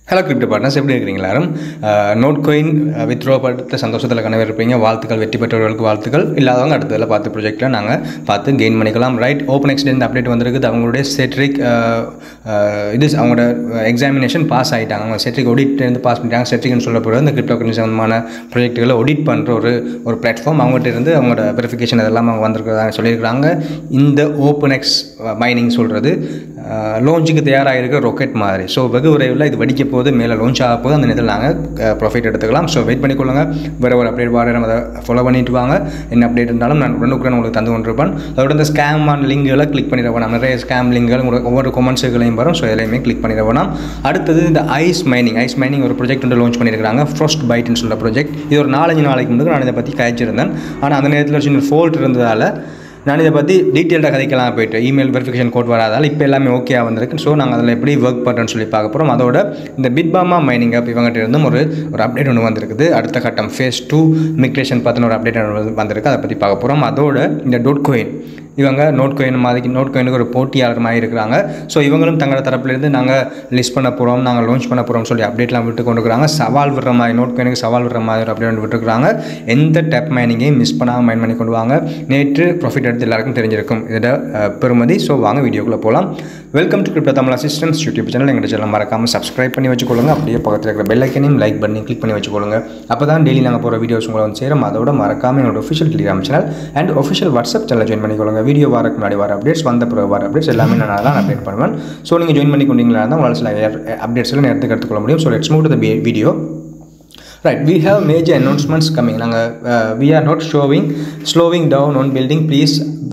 hello crypto partners எப்படி இருக்கிறீங்க எல்லாரும் நோட் கோயின் வித்ரோ படுத்த சந்தோஷத்தில் கனவு இருப்பீங்க வாழ்த்துக்கள் வெற்றி பெற்றவர்களுக்கு வாழ்த்துக்கள் இல்லாதவங்க அடுத்ததில் பார்த்து ப்ரொஜெக்ட்டில் நாங்கள் பார்த்து கெயின் பண்ணிக்கலாம் ரைட் ஓப்பன் எக்ஸ்டேண்ட் அப்டேட் வந்திருக்குது அவங்களுடைய செட்ரிக் இது அவங்களோட எக்ஸாமினேஷன் பாஸ் ஆகிட்டாங்க அவங்க செட்ரிக் இருந்து பாஸ் பண்ணிட்டாங்க செட்ரிக்னு சொல்லப்படுற இந்த கிரிப்டோ கரன்சி சம்பந்தமான ப்ரொஜெக்ட்டுகளை ஒடிட் பண்ணுற ஒரு ஒரு பிளாட்ஃபார்ம் அவங்ககிட்ட இருந்து அவங்களோட வெரிஃபிகேஷன் அதெல்லாம் அவங்க வந்திருக்கிறதா சொல்லியிருக்கிறாங்க இந்த ஓப்பன் எக்ஸ் மைனிங் சொல்கிறது லோஞ்சுக்கு தயாராக இருக்கிற ராக்கெட் மாதிரி ஸோ வெகு விரைவில் இது வெடிக்க போது மேலே லான்ச் ஆக போது அந்த நேரத்தில் நாங்கள் ப்ராஃபிட் எடுத்துக்கலாம் ஸோ வெயிட் பண்ணிக்கொள்ளுங்க வேறு ஒரு அப்டேட் வார நம்ம அதை ஃபாலோ பண்ணிட்டு வாங்க என்ன அப்டேட் இருந்தாலும் நான் உடனுக்குடன் உங்களுக்கு தந்து கொண்டிருப்பேன் அதோட இந்த ஸ்கேமான லிங்குகளை கிளிக் பண்ணிட வேணாம் நிறைய ஸ்கேம் லிங்குகள் உங்களுக்கு ஒவ்வொரு கொமெண்ட்ஸுகளையும் வரும் ஸோ எதையுமே கிளிக் பண்ணிட வேணாம் அடுத்தது இந்த ஐஸ் மைனிங் ஐஸ் மைனிங் ஒரு ப்ராஜெக்ட் வந்து லான்ச் பண்ணியிருக்காங்க ஃப்ரோஸ்ட் பைட்னு சொல்கிற ப்ராஜெக்ட் இது ஒரு நாலஞ்சு நாளைக்கு முன்னாடி நான் இதை பற்றி கழிச்சிருந்தேன் ஆனால் அந்த நேரத்தில் ஒரு சின்ன ஃபோல்ட் இருந்ததால் நான் இதை பற்றி டீட்டெயில்டாக கதைக்கலாம் போயிட்டு இமெயில் வெரிஃபிகேஷன் கோட் வராதால் இப்போ எல்லாமே ஓகேவாக வந்திருக்கு ஸோ நாங்கள் அதில் எப்படி ஒர்க் பண்ணுறோன்னு சொல்லி பார்க்க போகிறோம் அதோட இந்த பிட்பாமா மைனிங் ஆப் இவங்ககிட்ட இருந்தும் ஒரு ஒரு அப்டேட் ஒன்று வந்திருக்குது அடுத்த கட்டம் ஃபேஸ் டூ மிக்ரேஷன் பற்றின ஒரு அப்டேட் வந்திருக்கு அதை பற்றி பார்க்க போகிறோம் அதோட இந்த டோட் கோயின் இவங்க நோட் கோயின் மாதிரி நோட் கோயினுக்கு ஒரு போட்டியாளர் மாதிரி இருக்கிறாங்க ஸோ இவங்களும் தங்களோட தரப்புலேருந்து நாங்கள் லிஸ்ட் பண்ண போகிறோம் நாங்கள் லான்ச் பண்ண போகிறோம்னு சொல்லி அப்டேட்லாம் விட்டு கொண்டு இருக்கிறாங்க சவால் விடுற மாதிரி நோட் கோயினுக்கு சவால் விடுற மாதிரி ஒரு அப்டேட் விட்டுருக்காங்க எந்த டெப் மைனிங்கையும் மிஸ் பண்ணாமல் மைன் பண்ணி கொண்டு வாங்க நேற்று ப்ராஃபிட் எடுத்து எல்லாருக்கும் தெரிஞ்சிருக்கும் இதோட பெருமதி ஸோ வாங்க வீடியோக்குள்ளே போகலாம் welcome to crypto Tamil assistance YouTube channel எங்கள் சேனல் மறக்காமல் சப்ஸ்கிரைப் பண்ணி வச்சுக்கொள்ளுங்க அப்படியே பக்கத்தில் இருக்கிற பெல் ஐக்கனையும் லைக் பண்ணி கிளிக் பண்ணி வச்சுக்கொள்ளுங்க அப்போ தான் டெய்லி நாங்கள் போகிற வீடியோஸ் உங்களை வந்து சேரும் அதோட மறக்காமல் எங்களோட official Telegram channel and official WhatsApp channel join பண்ணிக்கொள்ளுங்க வீடியோ வரக்கு முன்னாடி வர அப்டேட்ஸ் வந்த பிறகு வர அப்டேட்ஸ் எல்லாமே நான் அதெல்லாம் அப்டேட் பண்ணுவேன் ஸோ நீங்கள் ஜாயின் பண்ணி கொண்டீங்களா இருந்தால் உங்களால் சில அப்டேட்ஸ் எல்லாம் நேரத்துக்கு எடுத்துக்கொள்ள முடியும் so let's move to the video right we have major announcements coming நாங்கள் we are not showing slowing down on building please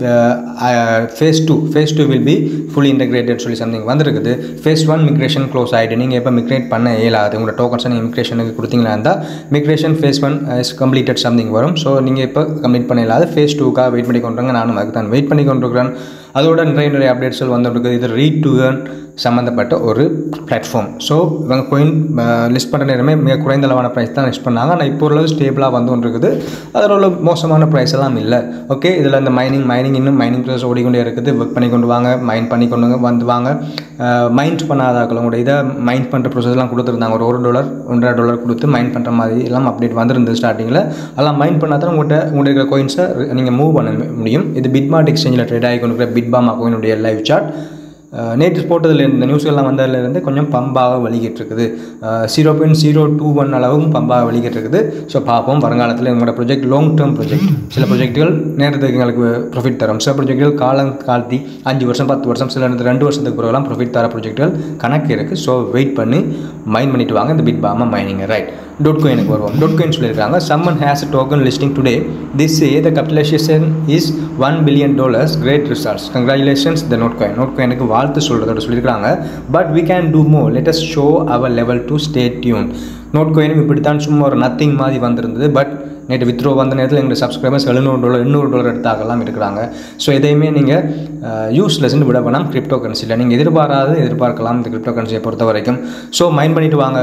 phase two phase two will be full integrated சொல்லி சம்திங் வந்திருக்குது phase one migration close ஆகிட்டு நீங்கள் எப்போ migrate பண்ண இயலாது உங்களோட tokens நீங்கள் மிக்ரேஷனுக்கு கொடுத்தீங்களா இருந்தால் migration phase one is completed something வரும் ஸோ நீங்கள் இப்போ கம்ப்ளீட் பண்ண இல்லாத ஃபேஸ் டூக்காக வெயிட் பண்ணி கொண்டுருங்க நானும் அதுக்கு தான் வெயிட் பண்ணி கொண்டிருக்கிறேன் அதோட நிறைய நிறைய அப்டேட்ஸ்கள் வந்துருக்கு இது ரீட் டு ஏர்ன் சம்மந்தப்பட்ட ஒரு பிளாட்ஃபார்ம் ஸோ இவங்க கோயின் லிஸ்ட் பண்ணுற நேரமே மிக குறைந்த அளவான ப்ரைஸ் தான் லிஸ்ட் பண்ணாங்க ஆனால் இப்போ ஓரளவு ஸ்டேபிளாக வந்து கொண்டு இருக்குது அதில் உள்ள மோசமான ப்ரைஸ் எல்லாம் இல்லை ஓகே இதில் இந்த மைனிங் மைனிங் இன்னும் மைனிங் ப்ரைஸ் ஓடிக்கொண்டே இருக்குது ஒர்க் பண்ணி கொண்டு வாங்க மைன் பண்ணி கொண்டு வந்து வாங்க மைண்ட் பண்ணாதாக்களும் கூட இதை மைண்ட் பண்ணுற ப்ரொசஸ்லாம் கொடுத்துருந்தாங்க ஒரு ஒரு டாலர் ஒன்றரை டாலர் கொடுத்து மைண்ட் பண்ணுற மாதிரி எல்லாம் அப்டேட் வந்திருந்தது ஸ்டார்டிங்கில் அதெல்லாம் மைண்ட் பண்ணால் தான் உங்கள்கிட்ட உங்கள்கிட்ட இருக்கிற கோயின்ஸை நீங்கள் மூவ் பண்ண முடியும் இது பிட்மார்ட் எக்ஸ்சேஞ்சில் ட்ரேட் ஆகி கொண்டு இருக்கிற பிட்பாமா கோயினுடைய லைவ் சார்ட் நேற்று போட்டதில் இந்த நியூஸ்கள்லாம் வந்ததுலேருந்து கொஞ்சம் பம்பாக வலிக்கிட்டு இருக்குது zero point zero two one அளவும் பம்பாக வலிக்கிட்டு இருக்குது ஸோ பார்ப்போம் வருங்காலத்தில் எங்களோட ப்ரொஜெக்ட் லாங் டேர்ம் ப்ரொஜெக்ட் சில ப்ரொஜெக்ட்டுகள் நேரத்துக்கு எங்களுக்கு ப்ராஃபிட் தரும் சில ப்ரொஜெக்ட்டுகள் காலம் காலத்தி அஞ்சு வருஷம் பத்து வருஷம் சில ரெண்டு வருஷத்துக்கு பிறகுலாம் ப்ராஃபிட் தர ப்ரொஜெக்ட்டுகள் கணக்கு இருக்குது ஸோ வெயிட் பண்ணி மைன் பண்ணிட்டு வாங்க இந்த பிட் பாமா மைனிங் ரைட் டொட் கோயினுக்கு வருவோம் டொட் கோயின் சொல்லியிருக்காங்க summon has token listing today this a the capitalization is one billion dollars great results congratulations the note coin note கோயினுக்கு வாழ்த்து சொல்கிறதோட சொல்லியிருக்காங்க but we can do more let us show our level to stay tune note கோயினும் இப்படித்தான் சும்மா ஒரு nothing மாதிரி வந்திருந்தது பட் நேற்று வித்ரோ வந்த நேரத்தில் எங்களுடைய சப்ஸ்கிரைபர்ஸ் எழுநூறு டாலர் எண்ணூறு டாலர் எடுத்தாகலாம் இருக்கிறாங்க ஸோ எதையுமே நீங்கள் யூஸ்லெஸ்ன்னு விட வேணாம் கிரிப்டோ கரன்சியில் நீங்கள் எதிர்பாராது எதிர்பார்க்கலாம் இந்த கிரிப்டோ கரன்சியை பொறுத்த வரைக்கும் ஸோ மைண்ட் பண்ணிவிட்டு வாங்க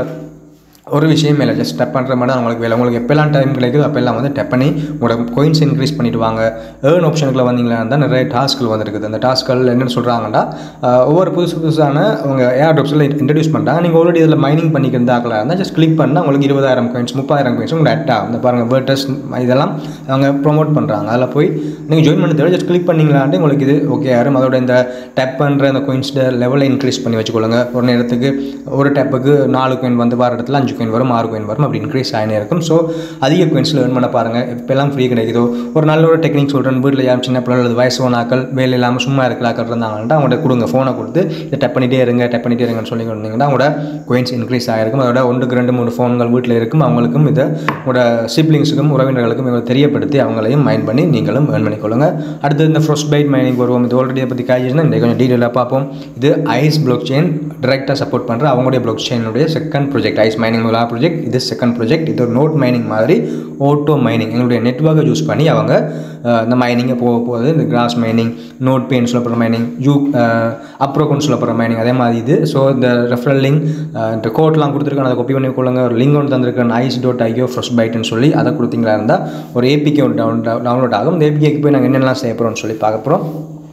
ஒரு விஷயம் இல்லை ஜஸ்ட் டப் பண்ணுற மாதிரி தான் உங்களுக்கு வேலை உங்களுக்கு எப்போல்லாம் டைம் கிடைக்குதோ அப்போல்லாம் வந்து டப் பண்ணி உங்களோட கோயின்ஸ் இன்க்ரீஸ் பண்ணிட்டு வாங்க ஏர்ன் ஆப்ஷனுக்குள்ள வந்தீங்களா இருந்தால் நிறைய டாஸ்க்கள் வந்துருக்குது அந்த டாஸ்க்கள் என்னென்னு சொல்கிறாங்கன்னா ஒவ்வொரு புதுசு புதுசான அவங்க ஏர் ட்ராப்ஸில் இன்ட்ரடியூஸ் பண்ணுறாங்க நீங்கள் ஆல்ரெடி இதில் மைனிங் பண்ணிக்கிறதாக்கல இருந்தால் ஜஸ்ட் கிளிக் பண்ணால் உங்களுக்கு இருபதாயிரம் கோயின்ஸ் முப்பதாயிரம் கோயின்ஸ் உங்களுக்கு அட்டா இந்த பாருங்கள் வேர்டஸ் இதெல்லாம் அவங்க ப்ரொமோட் பண்ணுறாங்க அதில் போய் நீங்கள் ஜாயின் பண்ண தேவை ஜஸ்ட் கிளிக் பண்ணிங்களான்ட்டு உங்களுக்கு இது ஓகே யாரும் அதோட இந்த டேப் பண்ணுற அந்த கோயின்ஸோட லெவலை இன்க்ரீஸ் பண்ணி வச்சுக்கொள்ளுங்க ஒரு நேரத்துக்கு ஒரு டேப்புக்கு நாலு கோயின் வந்து வர இடத்துல அஞ்சு கோயின் வரும் ஆறு கோயின் வரும் அப்படி இன்க்ரீஸ் ஆகினே இருக்கும் ஸோ அதிக கோயின்ஸில் ஏர்ன் பண்ண பாருங்கள் இப்போல்லாம் ஃப்ரீ கிடைக்குதோ ஒரு நல்ல ஒரு டெக்னிக் சொல்கிறேன் வீட்டில் யாரும் சின்ன பிள்ளைகள் அல்லது வயசு ஓனாக்கள் வேலை இல்லாமல் சும்மா இருக்கலாக்கள் இருந்தாங்கன்னா அவங்கள்ட்ட கொடுங்க ஃபோனை கொடுத்து இதை டப் பண்ணிகிட்டே இருங்க டப் பண்ணிகிட்டே இருங்கன்னு சொல்லி கொடுத்தீங்கன்னா அவங்களோட கோயின்ஸ் இன்க்ரீஸ் ஆகிருக்கும் அதோட ஒன்றுக்கு ரெண்டு மூணு ஃபோன்கள் வீட்டில் இருக்கும் அவங்களுக்கும் இதை உங்களோட சிப்ளிங்ஸுக்கும் உறவினர்களுக்கும் இவங்க தெரியப்படுத்தி அவங்களையும் மைண்ட் பண்ணி நீங்களும் ஏர்ன் பண்ணிக்கொள்ளுங்க அடுத்து இந்த ஃப்ரோஸ்ட் பைட் மைனிங் வருவோம் இது ஆல்ரெடி பற்றி காய்ச்சினா இந்த கொஞ்சம் டீட்டெயிலாக பார்ப்போம் இது ஐஸ் பிளாக் செயின் டிரெக்டாக சப்போர்ட் பண்ணுற அவங்களுடைய பிளாக் செயினுடைய செகண்ட் ப்ராஜெக்ட் ஐஸ் மைனிங் முதலாக ப்ராஜெக்ட் இது செகண்ட் ப்ராஜெக்ட் இது ஒரு நோட் மைனிங் மாதிரி ஓட்டோ மைனிங் எங்களுடைய நெட்ஒர்க்கை யூஸ் பண்ணி அவங்க இந்த மைனிங்கை போக போகுது இந்த கிராஸ் மைனிங் நோட் பெயின் சொல்லப்படுற மைனிங் யூ அப்ரோகோன் சொல்லப்படுற மைனிங் அதே மாதிரி இது ஸோ இந்த ரெஃபரல் லிங்க் இந்த கோட்லாம் கொடுத்துருக்காங்க அதை காப்பி பண்ணி கொள்ளுங்க ஒரு லிங்க் ஒன்று தந்திருக்கேன் ஐஸ் டாட் ஐயோ ஃப்ரெஷ் பைட்னு சொல்லி அதை கொடுத்தீங்களா இருந்தால் ஒரு ஏபிகே ஒன்று டவுன் டவுன்லோட் ஆகும் இந்த ஏபிகேக்கு போய் நாங்கள் என்னென்னலாம் செய்ய போகிறோம்னு சொல்லி பார்க்க போகிறோம்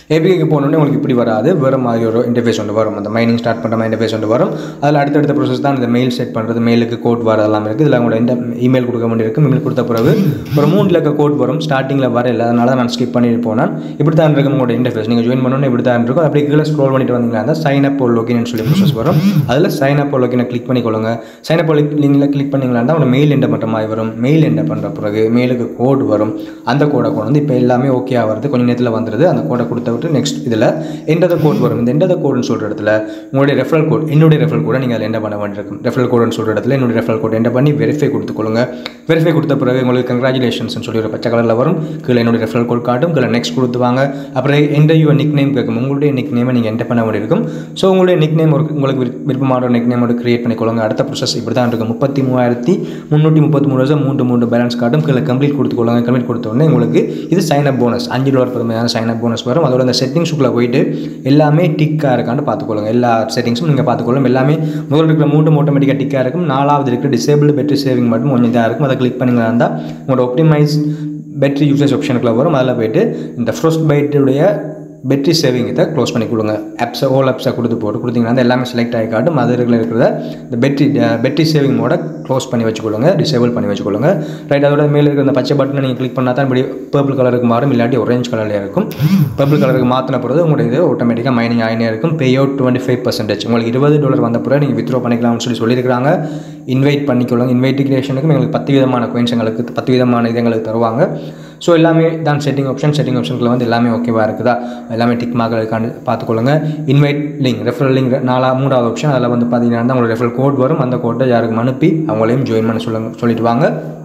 ஏபிஐக்கு போனோடனே உங்களுக்கு இப்படி வராது வேறு மாதிரி ஒரு இன்டர்ஃபேஸ் ஒன்று வரும் அந்த மைனிங் ஸ்டார்ட் பண்ணுற மாதிரி இன்டர்ஃபேஸ் ஒன்று வரும் அதில் அடுத்தடுத்த ப்ரோசஸ் தான் இந்த மெயில் செட் பண்ணுறது மெயிலுக்கு கோட் வர எல்லாம் இருக்குது இதில் உங்களோட இந்த இமெயில் கொடுக்க வேண்டியிருக்கும் இமெயில் கொடுத்த பிறகு ஒரு மூணு இலக்க கோட் வரும் ஸ்டார்டிங்கில் வரல அதனால தான் நான் ஸ்கிப் பண்ணிட்டு போனேன் இப்படி தான் இருக்கும் உங்களோட இன்டர்ஃபேஸ் நீங்கள் ஜாயின் பண்ணணும் இப்படி தான் இருக்கும் அப்படி கீழே ஸ்க்ரோல் பண்ணிட்டு வந்தீங்கன்னா அந்த சைன் அப் ஒரு லொகின்னு சொல்லி ப்ரோசஸ் வரும் அதில் சைன் அப் ஒரு லொகினை கிளிக் பண்ணிக்கொள்ளுங்க சைன் அப் லிங்கில் கிளிக் பண்ணிங்களா தான் உங்களோட மெயில் என்டர் பண்ணுற மாதிரி வரும் மெயில் என்டர் பண்ணுற பிறகு மெயிலுக்கு கோட் வரும் அந்த கோடை கொண்டு வந்து இப்போ எல்லாமே ஓகே ஆகிறது கொஞ்சம் நேரத்தில் வந்துடுது அந்த கோடை கொடுத்த விட்டு நெக்ஸ்ட் இதில் எண்டத கோட் வரும் இந்த எண்டத கோடுன்னு சொல்கிற இடத்துல உங்களுடைய ரெஃபரல் கோட் என்னுடைய ரெஃபரல் கோடை நீங்கள் அதில் என்ன பண்ண வேண்டியிருக்கும் ரெஃபரல் கோடுன்னு சொல்கிற இடத்துல என்னுடைய ரெஃபரல் கோட் என்டர் பண்ணி வெரிஃபை கொடுத்துக்கொள்ளுங்க வெரிஃபை கொடுத்த பிறகு உங்களுக்கு கங்க்ராச்சுலேஷன்ஸ் சொல்லி ஒரு பச்சை கலரில் வரும் கீழே என்னுடைய ரெஃபரல் கோட் காட்டும் கீழே நெக்ஸ்ட் கொடுத்துவாங்க அப்புறம் எந்த யுவர் நிக் நேம் கேட்கும் உங்களுடைய நிக் நேமை நீங்கள் என்டர் பண்ண வேண்டியிருக்கும் ஸோ உங்களுடைய நிக் நேம் ஒரு உங்களுக்கு விருப்ப- விருப்பமான ஒரு நிக் நேமோட கிரியேட் பண்ணிக்கொள்ளுங்க அடுத்த ப்ரோசஸ் இப்படி தான் இருக்கும் முப்பத்தி மூவாயிரத்தி முந்நூற்றி முப்பத்தி மூணு வருஷம் மூன்று மூன்று பேலன்ஸ் காட்டும் கீழே கம்ப்ளீட் கொடுத்துக்கொள்ளுங்க கம்ப்ளீட் கொடுத்த உடனே உங்களுக்கு இது சைன் அப் போனஸ் அஞ்சு டாலர் பெருமையான சைன் அப் போனஸ் வரும் அதோட அந்த செட்டிங்ஸுக்குள்ளே போயிட்டு எல்லாமே டிக்காக இருக்கான்னு பார்த்துக்கொள்ளுங்க எல்லா செட்டிங்ஸும் நீங்கள் பார்த்துக்கொள்ளும் எல்லாமே முதல்ல இருக்கிற மூன்று ஆட்டோமேட்டிக்காக டிக்காக இருக்கும் நாலாவது இருக்கிற டிசேபிள் பேட்டரி சேவிங் மட்டும் கொஞ்சம் இதாக இருக்கும் அதை கிளிக் பண்ணிங்களா இருந்தால் உங்களோட ஒப்டிமைஸ் பேட்டரி யூசேஜ் ஆப்ஷனுக்குள்ள வரும் அதில் போயிட்டு இந்த ஃப்ரோஸ்ட் பைட்டுடைய பேட்டரி சேவிங் இதை க்ளோஸ் பண்ணி கொடுங்க ஆப்ஸை ஓல் ஆப்ஸை கொடுத்து போட்டு கொடுத்தீங்கன்னா அந்த எல்லாமே செலக்ட் ஆகி காட்டும் அதில் இருக்கிறத இந்த பேட்டரி பேட்டரி சேவிங் மோட க்ளோஸ் பண்ணி வச்சுக்கொள்ளுங்க டிசேபிள் பண்ணி வச்சுக்கொள்ளுங்க ரைட் அதோட மேலே இருக்கிற அந்த பச்சை பட்டனை நீங்கள் கிளிக் பண்ணால் தான் இப்படி பர்பிள் கலருக்கு மாறும் இல்லாட்டி ஒரேஞ்ச் கலரில் இருக்கும் பர்பிள் கலருக்கு மாற்றின பிறகு உங்களுடைய இது ஆட்டோமேட்டிக்காக மைனிங் ஆகினே இருக்கும் pay out twenty five percentage உங்களுக்கு இருபது டாலர் வந்த பிறகு நீங்கள் வித்ரோ பண்ணிக்கலாம்னு சொல்லி சொல்லியிருக்காங்க இன்வைட் பண்ணிக்கொள்ளுங்க இன்வைட்டிகேஷனுக்கும் எங்களுக்கு பத்து விதமான coins எங்களுக்கு பத்து விதமான இது எங்களுக்கு தருவாங்க ஸோ எல்லாமே தான் செட்டிங் ஆப்ஷன் செட்டிங் ஆப்ஷனுக்குள்ள வந்து எல்லாமே ஓகேவா இருக்குதா எல்லாமே டிக் மார்க் பார்த்துக்கொள்ளுங்க இன்வைட் லிங்க் ரெஃபரல் லிங்க் நாலா மூணாவது ஆப்ஷன் அதில் வந்து பார்த்தீங்கன்னா உங்களோட ரெஃபரல் கோட் வரும் அந்த கோட்டை யாருக்கும் அனுப்பி அவங்களையும் ஜாயின் பண்ண சொல்லுங்க சொல்லிட்டு வாங்க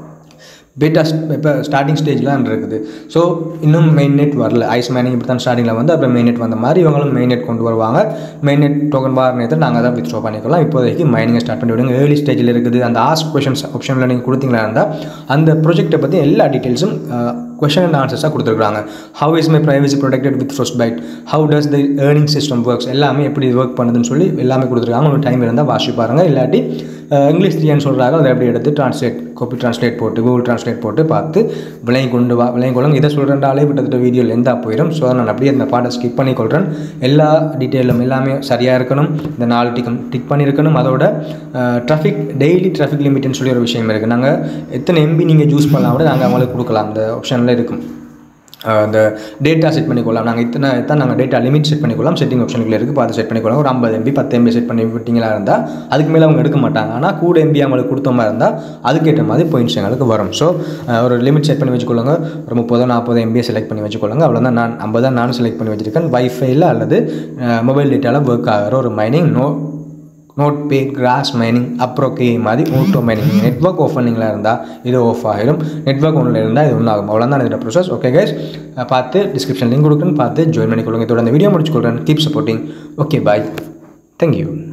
பெட்டா இப்போ ஸ்டார்டிங் ஸ்டேஜில் இருக்குது ஸோ இன்னும் மெயின் நெட் வரல ஐஸ் மைனிங் இப்படி தான் ஸ்டார்டிங்கில் வந்து அப்புறம் மெயின் நெட் வந்த மாதிரி இவங்களும் மெயின் நெட் கொண்டு வருவாங்க மெயின் நெட் டோக்கன் பார் நேரத்தில் நாங்கள் தான் வித்ட்ரா பண்ணிக்கலாம் இப்போதைக்கு மைனிங்கை ஸ்டார்ட் பண்ணி விடுங்க ஏர்லி ஸ்டேஜில் இருக்குது அந்த ஆஸ்க் கொஷன்ஸ் ஆப்ஷனில் நீங்கள் கொடுத்தீங்களா இருந்தால் அந்த ப்ராஜெக்ட்டை பற்றி எல்லா டீட்டெயில்ஸும் கொஷன் அண்ட் ஆன்சர்ஸாக கொடுத்துருக்காங்க how is my privacy protected with first byte how does the earning system works எல்லாமே எப்படி ஒர்க் பண்ணுதுன்னு சொல்லி எல்லாமே கொடுத்துருக்காங்க உங்களுக்கு டைம் இருந்தால் வாசி பாருங்கள் இல்லாட்டி அஹ், இங்கிலீஷ் தெரியான்னு சொல்கிறாங்க அதை எப்படி எடுத்து ட்ரான்ஸ்லேட் காப்பி ட்ரான்ஸ்லேட் போட்டு கூகுள் ட்ரான்ஸ்லேட் போட்டு பார்த்து விலையை கொண்டு வா விலையை கொள்ளுங்க இதை சொல்கிறேன்டாலே கிட்டத்தட்ட வீடியோ லெந்தாக போயிடும் ஸோ நான் அப்படியே அந்த பாட்டை ஸ்கிப் பண்ணி கொள்கிறேன் எல்லா டீட்டெயிலும் எல்லாமே சரியாக இருக்கணும் இந்த நாலு டிக்கும் டிக் பண்ணியிருக்கணும் அதோட ட்ராஃபிக் டெய்லி ட்ராஃபிக் லிமிட்னு சொல்லி ஒரு விஷயம் இருக்குது நாங்கள் எத்தனை எம்பி நீங்கள் யூஸ் பண்ணலாம் கூட நாங்கள் அவங்களுக்கு கொடுக்கலாம் அந்த ஆப்ஷனில் இருக்கும் அஹ் அந்த டேட்டா செட் பண்ணிக்கொள்ளலாம் நாங்கள் இத்தனை இத்தனை நாங்கள் டேட்டா லிமிட் செட் பண்ணிக்கொள்ளலாம் செட்டிங் ஆப்ஷனுக்குள்ள இருக்குது பார்த்து செட் பண்ணிக்கொள்ளலாம் ஒரு ஐம்பது எம்பி பத்து எம்பி செட் பண்ணி விட்டிங்களா இருந்தால் அதுக்கு மேலே அவங்க எடுக்க மாட்டாங்க ஆனால் கூட எம்பி அவங்களுக்கு கொடுத்த மாதிரி இருந்தால் அதுக்கேற்ற மாதிரி பாயிண்ட்ஸ் எங்களுக்கு வரும் ஸோ ஒரு லிமிட் செட் பண்ணி வச்சுக்கொள்ளுங்க ஒரு முப்பதோ நாற்பதோ எம்பியை செலக்ட் பண்ணி வச்சுக்கொள்ளுங்க அவ்வளோதான் நான் ஐம்பது தான் நானும் செலக்ட் பண்ணி வச்சிருக்கேன் வைஃபைல அல்லது மொபைல் டேட்டாவில் ஒர்க் ஆகிற ஒரு mining no note pay cross mining அப்புறம் கே மாதிரி ஆட்டோ மைனிங் நெட்ஒர்க் ஆஃப் பண்ணிங்களா இருந்தால் இது ஆஃப் ஆகிடும் நெட்ஒர்க் ஒன்றில் இருந்தால் இது ஒன்றாகும் அவ்வளோதான் இதோட ப்ரோசஸ் ஓகே கைஸ் பார்த்து டிஸ்கிரிப்ஷன் லிங்க் கொடுக்குன்னு பார்த்து ஜாயின் பண்ணிக்கொள்ளுங்க இதோட இந்த வீடியோ முடிச்சுக்கொள்கிறேன் keep supporting okay bye thank you